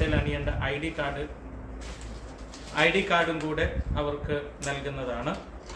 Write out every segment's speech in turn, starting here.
കഴുത്തിൽ അണിയേണ്ട I D card I D കാർഡും കൂടെ അവർക്ക് നൽകുന്നതാണ്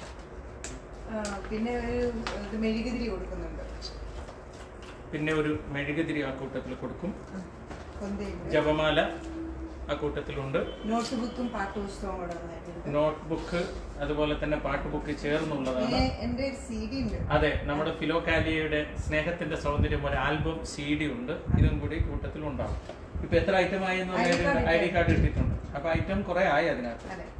ആ, പിന്നെ ഒരു ഇത് മെഴുകുതിരി കൊടുക്കുന്നുണ്ട് പിന്നെ ഒരു മെഴുകുതിരി ആ കൂട്ടത്തിൽ കൊടുക്കും കൊന്തയുണ്ട് ജപമാല ആ കൂട്ടത്തിലുണ്ട് നോട്ട് ബുക്കും പാഠപുസ്തകവും കൂടെ വന്നിട്ടുണ്ട് നോട്ട് ബുക്ക് അതുപോലെ തന്നെ പാട്ട് ബുക്ക് ചേർന്നുള്ളതാണ് പിന്നെ എന്റെ സി ഡി ഉണ്ട് അതെ നമ്മുടെ ഫിലോകാലിയയുടെ സ്നേഹത്തിന്റെ സൗന്ദര്യം ഒരു ആൽബം സി ഡി ഉണ്ട് ഇതും കൂടി കൂട്ടത്തിൽ ഉണ്ടാവും ഇപ്പൊ എത്ര ഐറ്റം ആയി എന്ന് ID card I D card ഇട്ടിട്ടുണ്ട് അപ്പൊ ഐറ്റം കുറെ ആയി അതിനകത്ത് അതെ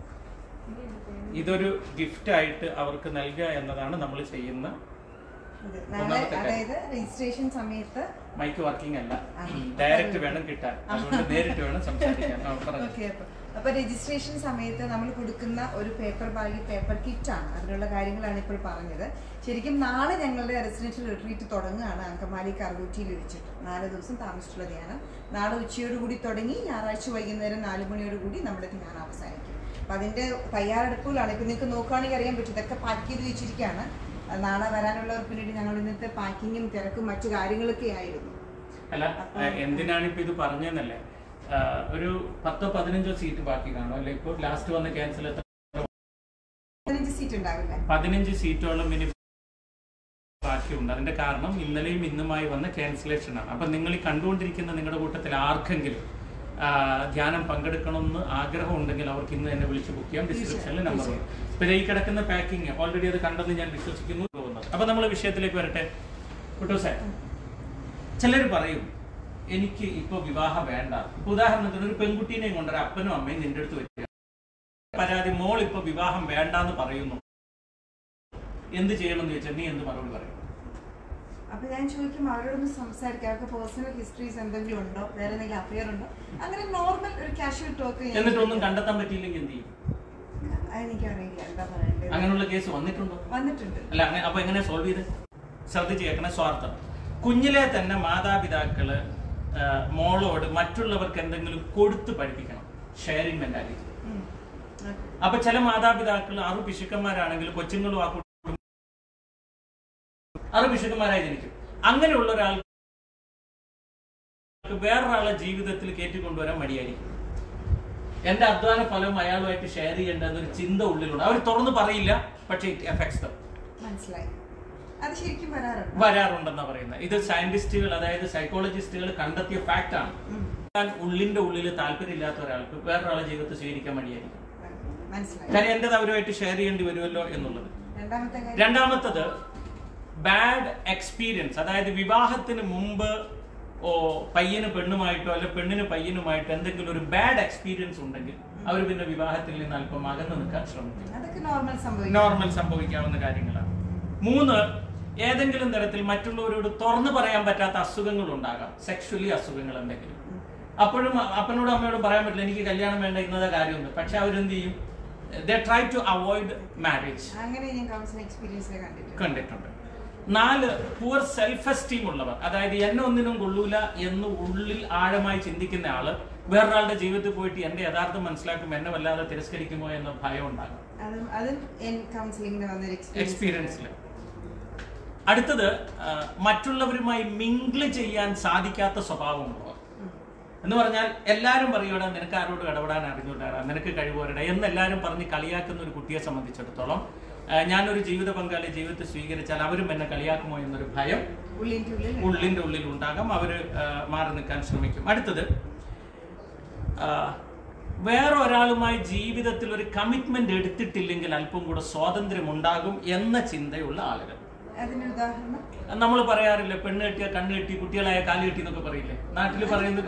ഇതൊരു ഗിഫ്റ്റ് ആയിട്ട് അവർക്ക് നൽകുക എന്നതാണ് നമ്മൾ ചെയ്യുന്ന ഇത് നാളെ ഒന്നാമത്തെ കാര്യം. അതായത് രജിസ്ട്രേഷൻ സമയത്ത് മൈക്ക് വർക്കിംഗ് അല്ല ആ. ഡയറക്റ്റ് വേണം കിട്ടാൻ അതുകൊണ്ട് നേരിട്ട് വേണം സംസാരിക്കാൻ ആ, പറഞ്ഞോ. ഓക്കെ അപ്പൊ അപ്പൊ രജിസ്ട്രേഷൻ സമയത്ത് നമ്മൾ കൊടുക്കുന്ന ഒരു പേപ്പർ ബാഗ് പേപ്പർ കിറ്റ് ആണ് അതിനുള്ള കാര്യങ്ങളാണ് ഇപ്പോൾ പറഞ്ഞത് ശരിക്കും നാളെ ഞങ്ങളുടെ റെസിഡൻഷ്യൽ റിട്രീറ്റ് തുടങ്ങുകയാണ് അങ്കമാലി കറുകുറ്റിയിൽ വെച്ചിട്ട് നാല് ദിവസം താമസിച്ചുള്ള ധ്യാനം നാളെ ഉച്ചയോടുകൂടി തുടങ്ങി ഞായറാഴ്ച വൈകുന്നേരം നാല് മണിയോടുകൂടി നമ്മുടെ ധ്യാനം അവസാനിക്കും അപ്പൊ അതിന്റെ തയ്യാറെടുപ്പുകളാണ് ഇപ്പൊ നിങ്ങൾക്ക് നോക്കുകയാണെങ്കിൽ അറിയാൻ പറ്റും ഇതൊക്കെ പാക്ക് ചെയ്ത് വെച്ചിരിക്കുകയാണ് അത് നാളെ വരാനുള്ളവർക്ക് വേണ്ടി ഞങ്ങൾ ഇന്നത്തെ പാക്കിങ്ങും തിരക്കും മറ്റു കാര്യങ്ങളൊക്കെ ആയിരുന്നു അല്ല ആ, എന്തിനാണ് ഇപ്പൊ ഇത് പറഞ്ഞതെന്നല്ലേ ആ, ഒരു പത്തോ പതിനഞ്ചോ സീറ്റ് ബാക്കി കാണും അല്ലെ ഇപ്പൊ ലാസ്റ്റ് വന്ന് ക്യാൻസൽ പതിനഞ്ച് സീറ്റ് ഉണ്ടാവില്ലേ പതിനഞ്ച് സീറ്റോളം ഇനി ബാക്കിയുണ്ട് അതിന്റെ കാരണം ഇന്നലെയും ഇന്നുമായി വന്ന ക്യാൻസലേഷൻ ആണ് അപ്പൊ നിങ്ങൾ ഈ കണ്ടുകൊണ്ടിരിക്കുന്ന നിങ്ങളുടെ കൂട്ടത്തിൽ ആർക്കെങ്കിലും ആ, ധ്യാനം പങ്കെടുക്കണമെന്ന് ആഗ്രഹം ഉണ്ടെങ്കിൽ അവർക്ക് ഇന്ന് തന്നെ വിളിച്ച് ബുക്ക് ചെയ്യാം ഡിസ്ക്രിപ്ഷനിൽ നമ്പർ ഉണ്ട് പിന്നെ ഈ കിടക്കുന്ന പാക്കിംഗ് ഓൾറെഡി അത് കണ്ടെന്ന് ഞാൻ വിശ്വസിക്കുന്നു പോകുന്നത് അപ്പൊ നമ്മൾ വിഷയത്തിലേക്ക് വരട്ടെ കുട്ടോ സാർ ചിലർ പറയും എനിക്ക് ഇപ്പൊ വിവാഹം വേണ്ട ഇപ്പൊ ഉദാഹരണത്തിന് ഒരു പെൺകുട്ടീനെയും കൊണ്ട് ഒരു അപ്പനും അമ്മയും നിന്റെ അടുത്ത് വരിക പരാതി മോൾ ഇപ്പൊ വിവാഹം വേണ്ടാന്ന് പറയുന്നു എന്ത് ചെയ്യണം എന്ന് ചോദിച്ചാൽ നീ എന്ത് മറുപടി പറയും അപ്പൊ ഞാൻ ചോദിക്കും അവരോടൊന്ന് സംസാരിക്കാം അവർക്ക് പേഴ്സണൽ ഹിസ്റ്ററീസ് എന്തെങ്കിലും ഉണ്ടോ വേറെ എന്തെങ്കിലും അഫയർ ഉണ്ടോ അങ്ങനെ നോർമൽ ഒരു കാഷ്വൽ ടോക്ക് എന്നിട്ടൊന്നും കണ്ടെത്താൻ പറ്റിയില്ലെങ്കിൽ എന്ത് ചെയ്യും എനിക്കറിയില്ല എന്താ പറയണ്ടത് അങ്ങനെയുള്ള കേസ് വന്നിട്ടുണ്ടോ വന്നിട്ടുണ്ട് അല്ല അങ്ങനെ അപ്പൊ എങ്ങനെ സോൾവ് ചെയ്ത് ശ്രദ്ധിച്ച് കേൾക്കണേ സ്വാർത്ഥം കുഞ്ഞിലെ തന്നെ മാതാപിതാക്കള് ആ, മോളോട് മറ്റുള്ളവർക്ക് എന്തെങ്കിലും കൊടുത്ത് പഠിപ്പിക്കണം ഷെയറിംഗ് മെന്റാലിറ്റി ഉം. Okay. അപ്പൊ ചില മാതാപിതാക്കൾ ആറ് പിശുക്കന്മാരാണെങ്കിൽ കൊച്ചുങ്ങളും ആ കുടുംബം ആറ് പിശുക്കന്മാരായി ജനിക്കും അങ്ങനെയുള്ള ഒരാൾ വേറൊരാളെ ജീവിതത്തിൽ കയറ്റിക്കൊണ്ടുവരാൻ മടിയായിരിക്കും എന്റെ അധ്വാന ഫലം അയാളുമായിട്ട് ഷെയർ ചെയ്യേണ്ട എന്നൊരു ചിന്ത ഉള്ളിലുണ്ട് അവർ തുറന്നു പറയില്ല പക്ഷേ ഇറ്റ് എഫക്ട്സ് ദം മനസ്സിലായി അത് ശരിക്കും വരാറുണ്ട് വരാറുണ്ടെന്നാ പറയുന്നത് ഇത് സയന്റിസ്റ്റുകൾ അതായത് സൈക്കോളജിസ്റ്റുകൾ കണ്ടെത്തിയ ഫാക്ട് ആണ് ഉം. ഞാൻ ഉള്ളിന്റെ ഉള്ളിൽ താല്പര്യമില്ലാത്ത ഒരാൾക്ക് വേറൊരാളെ ജീവിതത്തിൽ സ്വീകരിക്കാൻ മടിയായിരിക്കും മനസ്സിലായി കാര്യം എന്റേത് അവരുമായിട്ട് ഷെയർ ചെയ്യേണ്ടി വരുമല്ലോ എന്നുള്ളത് രണ്ടാമത്തെ കാര്യം രണ്ടാമത്തത് ബാഡ് എക്സ്പീരിയൻസ് അതായത് വിവാഹത്തിന് മുമ്പ് ഓ പയ്യന് പെണ്ണുമായിട്ടോ അല്ലെ പെണ്ണിന് പയ്യനുമായിട്ടോ എന്തെങ്കിലും ഒരു ബാഡ് എക്സ്പീരിയൻസ് ഉണ്ടെങ്കിൽ അവർ പിന്നെ വിവാഹത്തിൽ നിന്ന് അല്പം അകന്നു നിൽക്കാൻ ശ്രമിക്കും അതൊക്കെ നോർമൽ സംഭവിക്കും നോർമൽ സംഭവിക്കാവുന്ന കാര്യങ്ങളാണ് മൂന്ന് ഏതെങ്കിലും തരത്തിൽ മറ്റുള്ളവരോട് തുറന്നു പറയാൻ പറ്റാത്ത അസുഖങ്ങൾ ഉണ്ടാകാം സെക്ഷുവലി അസുഖങ്ങൾ എന്തെങ്കിലും അപ്പോഴും അപ്പനോടും അമ്മയോടും പറയാൻ പറ്റില്ല എനിക്ക് കല്യാണം വേണ്ട ഇന്നത്തെ കാര്യമുണ്ട് പക്ഷെ അവരെന്ത് ചെയ്യും they try to avoid marriage അങ്ങനെ ഞാൻ കൗൺസിലിംഗ് എക്സ്പീരിയൻസിൽ കണ്ടിട്ടുണ്ട് കണ്ടിട്ടുണ്ട് നാല് പുവർ സെൽഫ് എസ്റ്റീം ഉള്ളവർ അതായത് എന്നെ ഒന്നിനും കൊള്ളൂല എന്ന് ഉള്ളിൽ ആഴമായി ചിന്തിക്കുന്ന ആള് വേറൊരാളുടെ ജീവിതത്തിൽ പോയിട്ട് എന്റെ യഥാർത്ഥം മനസ്സിലാക്കും എന്നെ വല്ലാതെ തിരസ്കരിക്കുമോ എന്ന ഭയം ഉണ്ടാകും അതും അതും കൗൺസിലിംഗിന് വന്നൊരു എക്സ്പീരിയൻസ് എക്സ്പീരിയൻസിൽ അടുത്തത് ആ, മറ്റുള്ളവരുമായി മിങ്കിള് ചെയ്യാൻ സാധിക്കാത്ത സ്വഭാവമുള്ളവർ എന്ന് പറഞ്ഞാൽ എല്ലാവരും പറയൂടാ നിനക്ക് ആരോട് ഇടപെടാൻ അറിഞ്ഞൂടാ നിനക്ക് കഴിവുവരടാ എന്ന് എല്ലാവരും പറഞ്ഞ് കളിയാക്കുന്ന ഒരു കുട്ടിയെ സംബന്ധിച്ചിടത്തോളം ആ, ഞാനൊരു ജീവിത പങ്കാളി ജീവിതത്തിൽ സ്വീകരിച്ചാൽ അവരും എന്നെ കളിയാക്കുമോ എന്നൊരു ഭയം ഉള്ളിൻ്റെ ഉള്ളിൽ ഉള്ളിന്റെ ഉള്ളിൽ ഉണ്ടാകാം അവര് ആ, മാറി നിൽക്കാൻ ശ്രമിക്കും അടുത്തത് ആ, വേറെ ഒരാളുമായി ജീവിതത്തിൽ ഒരു കമ്മിറ്റ്മെന്റ് എടുത്തിട്ടില്ലെങ്കിൽ അല്പം കൂടെ സ്വാതന്ത്ര്യം ഉണ്ടാകും എന്ന ചിന്തയുള്ള ആളുകൾ അതിനൊരു ഉദാഹരണം നമ്മൾ പറയാറില്ലേ പെണ്ണ് കെട്ടിയ കണ്ണ് കെട്ടി കുട്ടികളായ കാല് കെട്ടി എന്നൊക്കെ പറയില്ലേ നാട്ടിൽ പറയുന്നത്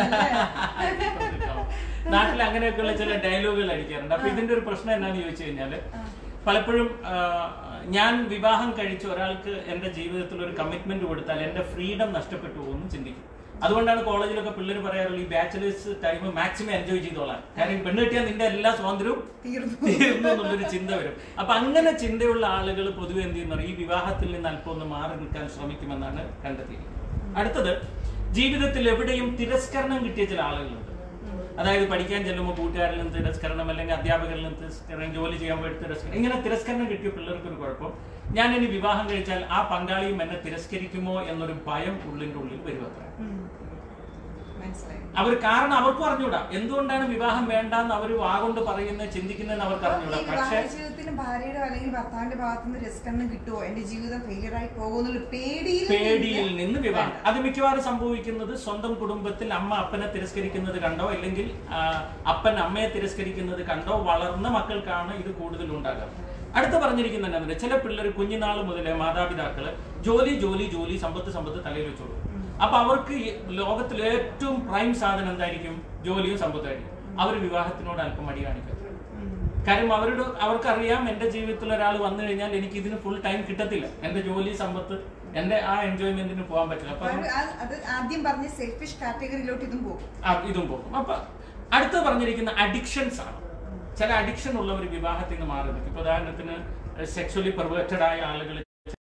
നാട്ടിൽ അങ്ങനെയൊക്കെയുള്ള ചില ഡയലോഗുകൾ അടിക്കാറുണ്ട് അപ്പൊ ഇതിന്റെ ഒരു പ്രശ്നം എന്നാന്ന് ചോദിച്ചു കഴിഞ്ഞാല് പലപ്പോഴും ആ, ഞാൻ വിവാഹം കഴിച്ച ഒരാൾക്ക് എന്റെ ജീവിതത്തിൽ ഒരു കമ്മിറ്റ്മെന്റ് കൊടുത്താൽ എന്റെ ഫ്രീഡം നഷ്ടപ്പെട്ടു പോകുമെന്ന് ചിന്തിക്കും അതുകൊണ്ടാണ് കോളേജിലൊക്കെ പിള്ളേർ പറയാറുള്ളത് ഈ ബാച്ചിലേഴ്സ് ടൈം മാക്സിമം എൻജോയ് ചെയ്തോളാം കാരണം പെണ്ണ് കിട്ടിയാൽ നിന്റെ എല്ലാ സ്വാതന്ത്ര്യവും തീർന്നു തീർന്നു എന്നുള്ളൊരു ചിന്ത വരും അപ്പൊ അങ്ങനെ ചിന്തയുള്ള ആളുകൾ പൊതുവെ എന്ത് ചെയ്യുന്ന ഈ വിവാഹത്തിൽ നിന്ന് അല്പം ഒന്ന് മാറി നിൽക്കാൻ ശ്രമിക്കുമെന്നാണ് കണ്ടെത്തിയിരിക്കുന്നത് അടുത്തത് ജീവിതത്തിൽ എവിടെയും തിരസ്കരണം കിട്ടിയ ചില ആളുകളുണ്ട് അതായത് പഠിക്കാൻ ചെല്ലുമ്പോൾ കൂട്ടുകാരിൽ നിന്ന് തിരസ്കരണം അല്ലെങ്കിൽ അധ്യാപകരിൽ നിന്ന് തിരസ്കരണം ജോലി ചെയ്യാൻ വേണ്ടി തിരസ്കരണം ഇങ്ങനെ തിരസ്കരണം കിട്ടിയ പിള്ളേർക്ക് ഒരു കുഴപ്പം ഞാൻ ഇനി വിവാഹം കഴിച്ചാൽ ആ പങ്കാളിയും എന്നെ തിരസ്കരിക്കുമോ എന്നൊരു ഭയം ഉള്ളിന്റെ ഉള്ളിൽ വരുമത്ര ഉം. മനസ്സിലായി അവർ കാരണം അവർക്ക് അറിഞ്ഞൂടാ എന്തുകൊണ്ടാണ് വിവാഹം വേണ്ടെന്ന് അവർ വാഗൊണ്ട് പറയുന്നത് ചിന്തിക്കുന്നതെന്ന് അവർക്ക് അറിഞ്ഞൂടാ ഈ പക്ഷെ വിവാഹ ജീവിതത്തിൽ ഭാര്യയുടെ അല്ലെങ്കിൽ ഭർത്താവിന്റെ ഭാഗത്തുനിന്ന് റിസ്ക് ഒന്നും കിട്ടുമോ എന്റെ ജീവിതം ഫെയിലിയർ ആയി പോകുന്നുള്ള പേടിയിൽ പേടിയിൽ നിന്ന് വിവാഹം അത് മിക്കവാറും സംഭവിക്കുന്നത് സ്വന്തം കുടുംബത്തിൽ അമ്മ അപ്പനെ തിരസ്കരിക്കുന്നത് കണ്ടോ അല്ലെങ്കിൽ ആ, അപ്പൻ അമ്മയെ തിരസ്കരിക്കുന്നത് കണ്ടോ വളർന്ന മക്കൾക്കാണ് ഇത് കൂടുതൽ ഉണ്ടാകുക അടുത്ത് പറഞ്ഞിരിക്കുന്നത് എന്താണെന്ന് ചില പിള്ളേർ കുഞ്ഞുനാൾ മുതലേ മാതാപിതാക്കള് ജോലി ജോലി ജോലി സമ്പത്ത് സമ്പത്ത് തലയിൽ വെച്ചോളൂ അപ്പൊ അവർക്ക് ഈ ലോകത്തിലെ ഏറ്റവും പ്രൈം സാധനം എന്തായിരിക്കും ജോലിയും സമ്പത്തായിരിക്കും അവർ വിവാഹത്തിനോട് അല്പം മടി കാണിക്കും കാര്യം അവരുടെ അവർക്കറിയാം എന്റെ ജീവിതത്തിൽ ഒരാൾ വന്നു കഴിഞ്ഞാൽ എനിക്ക് ഇതിന് ഫുൾ ടൈം കിട്ടത്തില്ല എന്റെ ജോലി സമ്പത്ത് എന്റെ ആ എൻജോയ്മെന്റിന് പോകാൻ പറ്റില്ല അപ്പൊ അത് അത് ആദ്യം പറഞ്ഞ സെൽഫിഷ് കാറ്റഗറിയിലോട്ട് ഇതും പോകും ആ, ഇതും പോകും അപ്പൊ അടുത്ത് പറഞ്ഞിരിക്കുന്ന അഡിക്ഷൻസ് ആണ് ചില അഡിക്ഷൻ ഉള്ളവർ വിവാഹത്തിൽ നിന്ന് മാറി നിൽക്കും ഇപ്പൊ ഉദാഹരണത്തിന് സെക്സ്വലി പെർവേർട്ടഡ് ആയ ആളുകൾ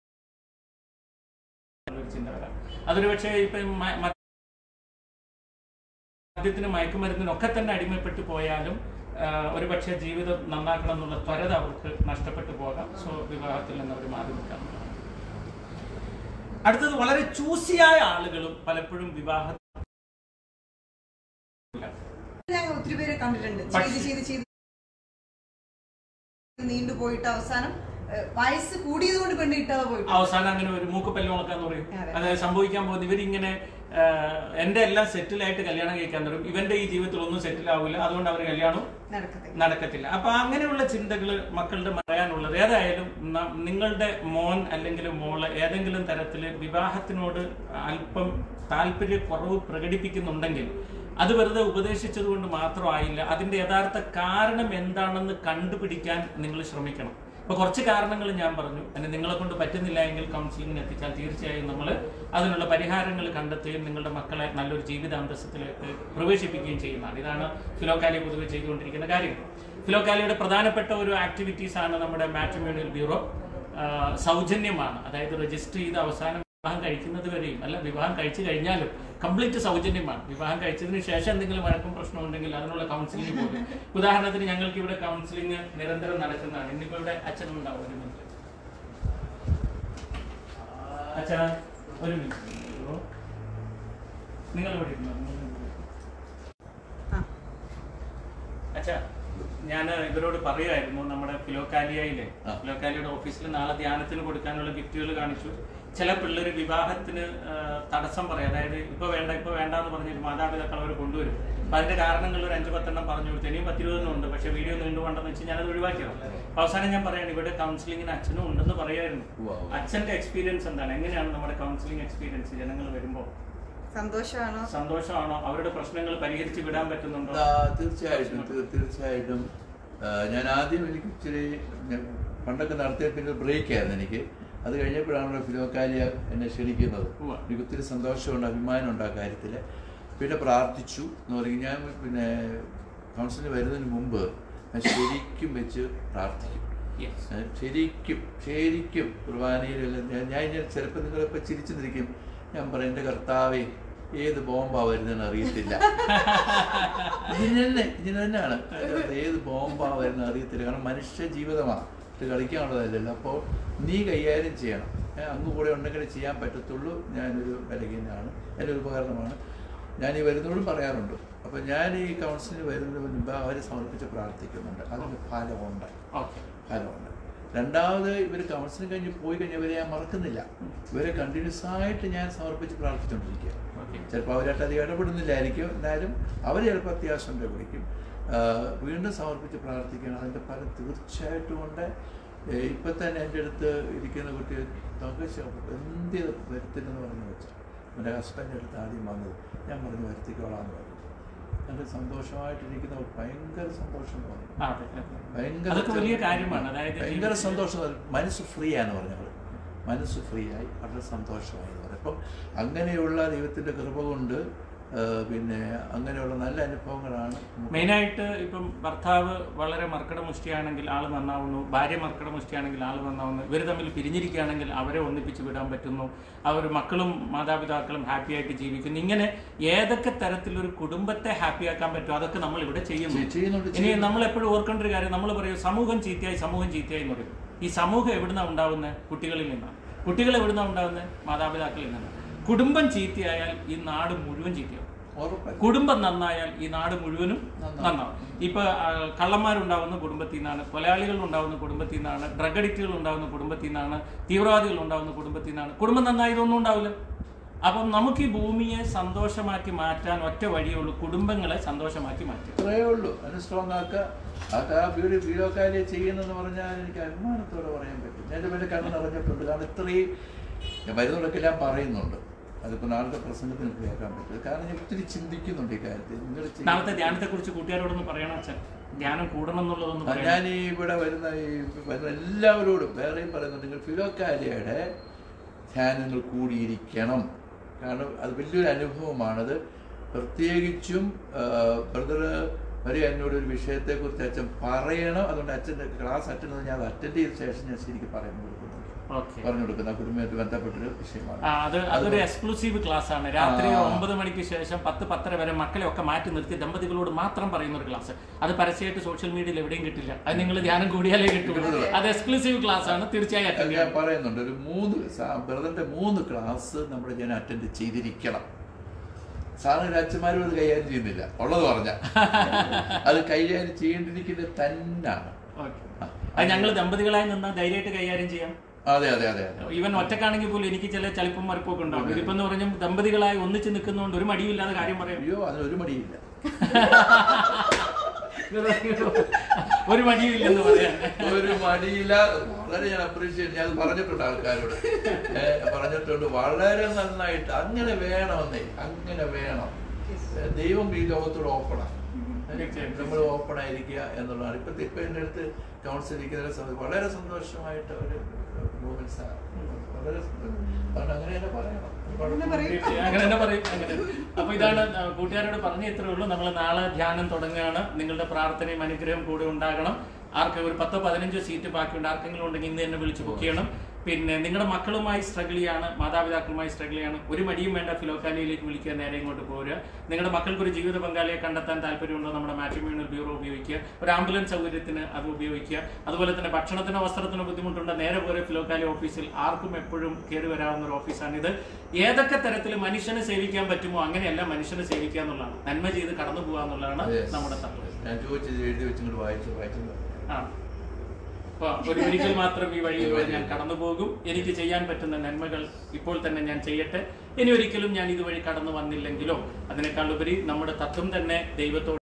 ചിന്ത വരാം അതൊരു പക്ഷേ ഇപ്പൊ മ- മ- മദ്യത്തിനും മയക്കുമരുന്നിനും ഒക്കെ തന്നെ അടിമപ്പെട്ട് പോയാലും ഒരു പക്ഷേ ജീവിതം നന്നാക്കണം എന്നുള്ള ത്വരത അവർക്ക് നഷ്ടപ്പെട്ടു പോകാം സോ വിവാഹത്തിൽ നിന്ന് അവർ മാറി നിൽക്കാം അടുത്തത് വളരെ ചൂസിയായ ആളുകളും പലപ്പോഴും വിവാഹ ഞങ്ങൾ ഒത്തിരി പേരെ കണ്ടിട്ടുണ്ട് ചെയ്ത് ചെയ്ത് ചെയ്ത് നീണ്ടുപോയിട്ട് അവസാനം ഏഹ്, വയസ്സ് കൂടിയത് കൊണ്ട് പെണ്ണ് കിട്ടാതെ പോയിട്ട് അവസാനം അങ്ങനെ ഒരു മൂക്കുപല്ല് ഉണക്കാന്ന് പറയും അതെ. അതായത് സംഭവിക്കാൻ പോകുന്നത് ഇവരിങ്ങനെ ആ, എന്റെ എല്ലാം സെറ്റിൽ ആയിട്ട് കല്യാണം കഴിക്കാൻ തുടങ്ങും ഇവന്റെ ഈ ജീവിതത്തിൽ ഒന്നും സെറ്റിൽ ആവില്ല അതുകൊണ്ട് അവർ കല്യാണം നടക്കത്തില്ല നടക്കത്തില്ല അപ്പൊ അങ്ങനെയുള്ള ചിന്തകൾ മക്കളുടെ പറയാനുള്ളത് ഏതായാലും ന- നിങ്ങളുടെ മോൻ അല്ലെങ്കിൽ മോള് ഏതെങ്കിലും തരത്തിൽ വിവാഹത്തിനോട് അല്പം താല്പര്യക്കുറവ് പ്രകടിപ്പിക്കുന്നുണ്ടെങ്കിൽ അത് വെറുതെ ഉപദേശിച്ചത് കൊണ്ട് മാത്രമായില്ല അതിന്റെ യഥാർത്ഥ കാരണം എന്താണെന്ന് കണ്ടുപിടിക്കാൻ നിങ്ങൾ ശ്രമിക്കണം ഇപ്പൊ കുറച്ച് കാരണങ്ങൾ ഞാൻ പറഞ്ഞു അതിന് നിങ്ങളെ കൊണ്ട് പറ്റുന്നില്ല എങ്കിൽ കൗൺസിലിംഗിന് എത്തിച്ചാൽ തീർച്ചയായും നമ്മൾ അതിനുള്ള പരിഹാരങ്ങൾ കണ്ടെത്തുകയും നിങ്ങളുടെ മക്കളെ നല്ലൊരു ജീവിതാന്തസ്സത്തിലേക്ക് പ്രവേശിപ്പിക്കുകയും ചെയ്യുന്നതാണ് ഇതാണ് ഫിലോക്കാലി പൊതുവെ ചെയ്തുകൊണ്ടിരിക്കുന്ന കാര്യങ്ങൾ ഫിലോക്കാലിയുടെ പ്രധാനപ്പെട്ട ഒരു ആക്ടിവിറ്റീസ് ആണ് നമ്മുടെ മാട്രിമോണിയൽ ബ്യൂറോ ആ, സൗജന്യമാണ് അതായത് രജിസ്റ്റർ ചെയ്ത് അവസാനം വിവാഹം കഴിക്കുന്നത് വരെയും അല്ല വിവാഹം കഴിച്ചു കഴിഞ്ഞാലും കംപ്ലീറ്റ് സൗജന്യമാണ് വിവാഹം കഴിച്ചതിന് ശേഷം എന്തെങ്കിലും വഴക്കം പ്രശ്നം ഉണ്ടെങ്കിൽ അതിനുള്ള കൗൺസിലിംഗ് പോകും ഉദാഹരണത്തിന് ഞങ്ങൾക്ക് ഇവിടെ കൗൺസിലിംഗ് നിരന്തരം നടക്കുന്നതാണ് ഇന്നിപ്പോ ഇവിടെ അച്ഛനുണ്ടാവും ഒരു മിനിറ്റ് അച്ഛാ ഒരു മിനിറ്റ് നിങ്ങൾ ഇവിടെ ഇരുന്നോ. ആ. അച്ഛാ ഞാൻ ഇവരോട് പറയുമായിരുന്നു നമ്മുടെ ഫിലോക്കാലിയയിലെ ആ. ഫിലോക്കാലിയുടെ ഓഫീസിൽ നാളെ ധ്യാനത്തിന് കൊടുക്കാനുള്ള ഗിഫ്റ്റുകൾ കാണിച്ചു ചില പിള്ളേർ വിവാഹത്തിന് ആ, തടസ്സം പറയും അതായത് ഇപ്പൊ വേണ്ട ഇപ്പൊ വേണ്ട എന്ന് പറഞ്ഞിട്ട് മാതാപിതാക്കൾ അവർ കൊണ്ടുവരും അപ്പൊ അതിന്റെ കാരണങ്ങൾ ഒരു അഞ്ചു പത്തെണ്ണം പറഞ്ഞു കൊടുത്തു ഇനിയും പത്തിരുപതെണ്ണം ഉണ്ട് പക്ഷെ വീഡിയോ നീണ്ടുപോണ്ടെന്ന് വെച്ച് ഞാനത് ഒഴിവാക്കിയത് അപ്പൊ അവസാനം ഞാൻ പറയാണ് ഇവിടെ കൗൺസിലിംഗിന് അച്ഛനും ഉണ്ടെന്ന് പറയായിരുന്നു Wow. അച്ഛന്റെ എക്സ്പീരിയൻസ് എന്താണ് എങ്ങനെയാണ് നമ്മുടെ കൗൺസിലിംഗ് എക്സ്പീരിയൻസ് ജനങ്ങൾ വരുമ്പോൾ സന്തോഷമാണോ സന്തോഷമാണോ അവരുടെ പ്രശ്നങ്ങൾ പരിഹരിച്ച് വിടാൻ പറ്റുന്നുണ്ടോ ആ, തീർച്ചയായിട്ടും തീ- തീർച്ചയായിട്ടും ആ, ഞാൻ ആദ്യം എനിക്ക് ഇച്ചിരി ഞാൻ പണ്ടൊക്കെ നടത്തിയ പിന്നെ ബ്രേക്ക് ആയിരുന്നു എനിക്ക് അത് കഴിഞ്ഞപ്പോഴാണ് ഫിലോക്കാലിയ എന്നെ ക്ഷണിക്കുന്നത് ഉവ്വ. എനിക്ക് ഒത്തിരി സന്തോഷമുണ്ട് അഭിമാനമുണ്ട് ആ കാര്യത്തിൽ പിന്നെ പ്രാർത്ഥിച്ചു എന്ന് പറയും ഞാൻ പിന്നെ കൗൺസിലിന് വരുന്നതിന് മുമ്പ് ഞാൻ ശരിക്കും വെച്ച് പ്രാർത്ഥിക്കും Yes. ഞാൻ ശരിക്കും ശരിക്കും കുർബാനയിലെല്ലാം ഞാൻ ഞാൻ ഇങ്ങനെ ചിലപ്പോൾ നിങ്ങളിപ്പോൾ ചിരിച്ചു നിൽക്കും ഞാൻ പറയും എൻ്റെ കർത്താവേ ഏത് ബോംബാ വരുന്നതെന്ന് അറിയത്തില്ല ഇതിന് തന്നെ ഇതിന് തന്നെയാണ് ഏത് ബോംബാ വരുന്നത് അറിയത്തില്ല കാരണം മനുഷ്യ ജീവിതമാണ് ഇത് കളിക്കാനുള്ളതല്ലല്ലോ അപ്പോൾ നീ കൈകാര്യം ചെയ്യണം ഏ, അങ്ങ് കൂടെ ഉണ്ടെങ്കിൽ ചെയ്യാൻ പറ്റത്തുള്ളൂ ഞാനൊരു ബലഹീനാണ് എൻ്റെ ഒരു ഉപകരണമാണ് ഞാൻ ഈ വരുന്നവരോടും പറയാറുണ്ട് അപ്പോൾ ഞാൻ ഈ കൗൺസിലിന് വരുന്നതിന് മുൻപ് അവരെ സമർപ്പിച്ച് പ്രാർത്ഥിക്കുന്നുണ്ട് അതിന് ഫലമുണ്ട് ഓക്കെ ഫലമുണ്ട് രണ്ടാമത് ഇവർ കൗൺസിലിംഗ് കഴിഞ്ഞ് പോയി കഴിഞ്ഞാൽ ഇവരെ ഞാൻ മറക്കുന്നില്ല ഇവരെ കണ്ടിന്യൂസ് ആയിട്ട് ഞാൻ സമർപ്പിച്ച് പ്രാർത്ഥിച്ചുകൊണ്ടിരിക്കുക ഓക്കെ ചിലപ്പോൾ അവരായിട്ട് അധികം ഇടപെടുന്നില്ലായിരിക്കും എന്നാലും അവർ ചിലപ്പോൾ അത്യാവശ്യം ഇടപെടിക്കും ആഹ് വീണ്ടും സമർപ്പിച്ച് പ്രാർത്ഥിക്കണം അതിൻ്റെ ഫലം തീർച്ചയായിട്ടും ഉണ്ട് ഏഹ് ഇപ്പം തന്നെ എൻ്റെ അടുത്ത് ഇരിക്കുന്ന കുട്ടി തങ്കശ്ശ എന്ത് വരുത്തില്ലെന്ന് പറഞ്ഞു വെച്ചാൽ എൻ്റെ ഹസ്ബൻഡ് അടുത്ത് ആദ്യം വന്നത് ഞാൻ പറഞ്ഞു വരുത്തിക്കോളാം എന്ന് പറഞ്ഞു നല്ല സന്തോഷമായിട്ടിരിക്കുന്ന ഭയങ്കര സന്തോഷം തോന്നി അതെ അതെ. ഭയങ്കര അതൊക്കെ വലിയ കാര്യമാണ് അതായത് ഭയങ്കര ജീവിതത്തിൽ- സന്തോഷം മനസ്സ് ഫ്രീ ആന്ന് പറഞ്ഞവർ മനസ്സ് ഫ്രീ ആയി വളരെ സന്തോഷമായി എന്ന് പറയും അപ്പം അങ്ങനെയുള്ള ദൈവത്തിൻ്റെ കൃപ കൊണ്ട് ആ, പിന്നെ അങ്ങനെയുള്ള നല്ല അനുഭവങ്ങളാണ് നമുക്ക് മെയിനായിട്ട് ഇപ്പം ഭർത്താവ് വളരെ മർക്കട മുഷ്ടിയാണെങ്കിൽ ആൾ നന്നാവുന്നു ഭാര്യ മർക്കട മുഷ്ടിയാണെങ്കിൽ ആൾ നന്നാവുന്നു ഇവർ തമ്മിൽ പിരിഞ്ഞിരിക്കുകയാണെങ്കിൽ അവരെ ഒന്നിപ്പിച്ച് വിടാൻ പറ്റുന്നു അവർ മക്കളും മാതാപിതാക്കളും ഹാപ്പി ആയിട്ട് ജീവിക്കുന്നു ഇങ്ങനെ ഏതൊക്കെ തരത്തിലൊരു കുടുംബത്തെ ഹാപ്പി ആക്കാൻ പറ്റുമോ അതൊക്കെ നമ്മൾ ഇവിടെ ചെയ്യുന്നു ചെയ്- ചെയ്യുന്നുണ്ട്, ഇനി ചെയ്യുന്നുണ്ട്. നമ്മൾ എപ്പോഴും ഓർക്കേണ്ട ഒരു കാര്യം നമ്മൾ പറയും സമൂഹം ചീത്തയായി സമൂഹം ചീത്തയായി എന്ന് പറയും ഈ സമൂഹം എവിടുന്നാണ് ഉണ്ടാവുന്നത് കുട്ടികളിൽ നിന്നാണ് കുട്ടികൾ എവിടുന്നാണ് ഉണ്ടാവുന്നത് മാതാപിതാക്കളിൽ നിന്നാണ് കുടുംബം ചീത്തയായാൽ ഈ നാട് മുഴുവൻ ചീത്തയാവും ഉറപ്പായിട്ടും കുടുംബം നന്നായാൽ ഈ നാട് മുഴുവനും നന്നാവും. നന്നാവും ഇപ്പൊ ആ, കള്ളന്മാരുണ്ടാവുന്ന കുടുംബത്തിൽ നിന്നാണ് കൊലയാളികൾ ഉണ്ടാവുന്ന കുടുംബത്തിൽ നിന്നാണ് ഡ്രഗ് അഡിക്റ്റുകൾ ഉണ്ടാവുന്ന കുടുംബത്തിൽ നിന്നാണ് തീവ്രവാദികൾ ഉണ്ടാവുന്ന കുടുംബത്തിൽ നിന്നാണ് കുടുംബം നന്നായി ഇതൊന്നും ഉണ്ടാവില്ല അപ്പം നമുക്ക് ഈ ഭൂമിയെ സന്തോഷമാക്കി മാറ്റാൻ ഒറ്റ വഴിയേ ഉള്ളൂ കുടുംബങ്ങളെ സന്തോഷമാക്കി മാറ്റുക ഇത്രയേ ഉള്ളൂ അതിന് സ്ട്രോങ് ആക്കുക ആ വീട് വീടോക്കാരെ ചെയ്യുന്നെന്ന് പറഞ്ഞാൽ എനിക്ക് അഭിമാനത്തോടെ പറയാൻ പറ്റും ഞാൻ എൻ്റെ കണ്ണ് നിറഞ്ഞിട്ടുണ്ട് കാരണം ഇത്രയും ഞാൻ വരുന്നതൊക്കെല്ലാം പറയുന്നുണ്ട് അതിപ്പോൾ നാളത്തെ പ്രസംഗത്തിൽ എനിക്ക് കേൾക്കാൻ പറ്റും കാരണം ഞാൻ ഒത്തിരി ചിന്തിക്കുന്നുണ്ട് ഈ കാര്യത്തിൽ നിങ്ങൾ നാളത്തെ ധ്യാനത്തെ കുറിച്ച് കൂട്ടുകാരോടൊന്ന് പറയണം അച്ഛൻ ധ്യാനം കൂടണം എന്നുള്ളതൊന്ന് ആ, പറയണം ഞാൻ ഈ ഇവിടെ വരുന്ന ഈ വരുന്ന എല്ലാവരോടും വേറെയും പറയുന്നുണ്ട് നിങ്ങൾ ഫിലോക്കാലിയയുടെ ധ്യാനങ്ങൾ കൂടിയിരിക്കണം കാരണം അത് വലിയൊരു അനുഭവമാണത് പ്രത്യേകിച്ചും ബ്രദർ വരെ എന്നോട് ഒരു വിഷയത്തെക്കുറിച്ച് അച്ഛൻ പറയണം അതുകൊണ്ട് അച്ഛൻ്റെ ക്ലാസ് അറ്റൻഡ് ചെയ്ത് ഞാൻ അത് അറ്റൻഡ് ചെയ്ത ശേഷം ഞാൻ ശരിക്കും പറഞ്ഞു കൊടുക്കുന്നുണ്ട് ഓക്കെ പറഞ്ഞു കൊടുക്കുന്ന ആ കുടുംബമായിട്ട് ബന്ധപ്പെട്ടൊരു വിഷയമാണ് ആ, അത് അതൊരു എക്സ്ക്ലൂസീവ് ക്ലാസ് ആണ് രാത്രി ആ. ഒമ്പത് മണിക്ക് ശേഷം പത്ത് പത്തര വരെ മക്കളെ ഒക്കെ മാറ്റി നിർത്തി ദമ്പതികളോട് മാത്രം പറയുന്ന ഒരു ക്ലാസ് അത് പരസ്യമായിട്ട് സോഷ്യൽ മീഡിയയിൽ എവിടെയും കിട്ടില്ല അത് നിങ്ങൾ ധ്യാനം കൂടിയാലേ കിട്ടുള്ളൂ അത് എക്സ്ക്ലൂസീവ് ക്ലാസ് ആണ് തീർച്ചയായും അത് attend ഞാൻ ചെയ്യണം. പറയുന്നുണ്ട് ഒരു മൂന്ന് ബ്രദറിന്റെ മൂന്ന് ക്ലാസ് നമ്മൾ ഞാൻ അറ്റൻഡ് ചെയ്തിരിക്കണം സാറിന് അച്ഛന്മാരും അത് കൈകാര്യം ചെയ്യുന്നില്ല ഉള്ളത് പറഞ്ഞ അത് കൈകാര്യം ചെയ്യേണ്ടിയിരിക്കുന്നത് തന്നാണ് Okay. അത് ഞങ്ങൾ ദമ്പതികളായി നിന്ന് ധൈര്യമായിട്ട് കൈകാര്യം ചെയ്യാം അതെ അതെ അതെ അതെ ഈവൻ ഒറ്റക്കാണെങ്കിൽ പോലും എനിക്ക് ചില ചളിപ്പും മറുപ്പൊക്കെ ഉണ്ടാവും ഇതിപ്പോ എന്ന് പറഞ്ഞാൽ ദമ്പതികളായി ഒന്നിച്ച് നിൽക്കുന്നതുകൊണ്ട് ഒരു മടിയില്ലാതെ കാര്യം പറയാം അയ്യോ അതിന് ഒരു മടിയില്ല ഒരു മടിയില്ലെന്ന് പറയാം ഒരു മടിയില്ല വളരെ ഞാൻ അപ്രീഷിയേറ്റ് ഞാൻ അത് പറഞ്ഞിട്ടുണ്ട് ആൾക്കാരോട് ഏ, പറഞ്ഞിട്ടുണ്ട് വളരെ നന്നായിട്ട് അങ്ങനെ വേണമെന്നേ അങ്ങനെ വേണം ഏ, ദൈവം ഈ ലോകത്തോട് ഓപ്പണാണ് തീർച്ചയായും. നമ്മൾ ഓപ്പൺ ആയിരിക്കുക എന്നുള്ളതാണ് ഇപ്പൊ ഇപ്പൊ എൻ്റെ അടുത്ത് കൗൺസിൽ ഇരിക്കുന്ന സമയത്ത് വളരെ സന്തോഷമായിട്ട് ഒരു മൂമെന്റ്സ് ആണ് വളരെ സന്തോഷം. അതുകൊണ്ട് അങ്ങനെ തന്നെ പറയണം അങ്ങനെ പറയും. തീർച്ചയായും. അങ്ങനെ തന്നെ പറയും അങ്ങനെ അപ്പൊ ഇതാണ് ആ, കൂട്ടുകാരോട് പറഞ്ഞ ഇത്രേ ഉള്ളൂ നമ്മൾ നാളെ ധ്യാനം തുടങ്ങുകയാണ് നിങ്ങളുടെ പ്രാർത്ഥനയും അനുഗ്രഹം കൂടെ ഉണ്ടാകണം ആർക്ക് ഒരു പത്തോ പതിനഞ്ചോ സീറ്റ് ബാക്കിയുണ്ട് ആർക്കെങ്കിലും ഉണ്ടെങ്കിൽ ഇന്ന് തന്നെ വിളിച്ച് ബുക്ക് ചെയ്യണം പിന്നെ നിങ്ങളുടെ മക്കളുമായി സ്ട്രഗിൾ ചെയ്യാണ് മാതാപിതാക്കളുമായി സ്ട്രഗിൾ ചെയ്യാണ് ഒരു മടിയും വേണ്ട ഫിലോക്കാലിയിലേക്ക് വിളിക്കുക നേരെ ഇങ്ങോട്ട് പോരുക നിങ്ങളുടെ മക്കൾക്ക് ഒരു ജീവിത പങ്കാളിയെ കണ്ടെത്താൻ താല്പര്യമുണ്ടോ നമ്മുടെ മാട്രിമോണിയൽ ബ്യൂറോ ഉപയോഗിക്കുക ഒരു ആംബുലൻസ് സൗകര്യത്തിന് അത് ഉപയോഗിക്കുക അതുപോലെ തന്നെ ഭക്ഷണത്തിനോ വസ്ത്രത്തിനോ ബുദ്ധിമുട്ടുണ്ടോ നേരെ പോരെ ഫിലോക്കാലി ഓഫീസിൽ ആർക്കും എപ്പോഴും കയറി വരാവുന്ന ഒരു ഓഫീസാണിത് ഏതൊക്കെ തരത്തിൽ മനുഷ്യനെ സേവിക്കാൻ പറ്റുമോ അങ്ങനെയല്ല മനുഷ്യനെ സേവിക്കുക എന്നുള്ളതാണ് നന്മ ചെയ്ത് കടന്നു പോകുക എന്നുള്ളതാണ് Yes. നമ്മുടെ തത്വം ഞാൻ ചോദിച്ചത് എഴുതി വെച്ചിങ്ങോട്ട് വായിച്ചു വായിച്ചു ആ അപ്പൊ ഒരു ഒരിക്കൽ മാത്രം ഈ വഴിയിലൂടെ ഞാൻ കടന്നു പോകും എനിക്ക് ചെയ്യാൻ പറ്റുന്ന നന്മകൾ ഇപ്പോൾ തന്നെ ഞാൻ ചെയ്യട്ടെ ഇനി ഒരിക്കലും ഞാൻ ഇതുവഴി കടന്നു വന്നില്ലെങ്കിലോ അതിനേക്കാൾ ഉപരി നമ്മുടെ തത്വം തന്നെ ദൈവത്തോട്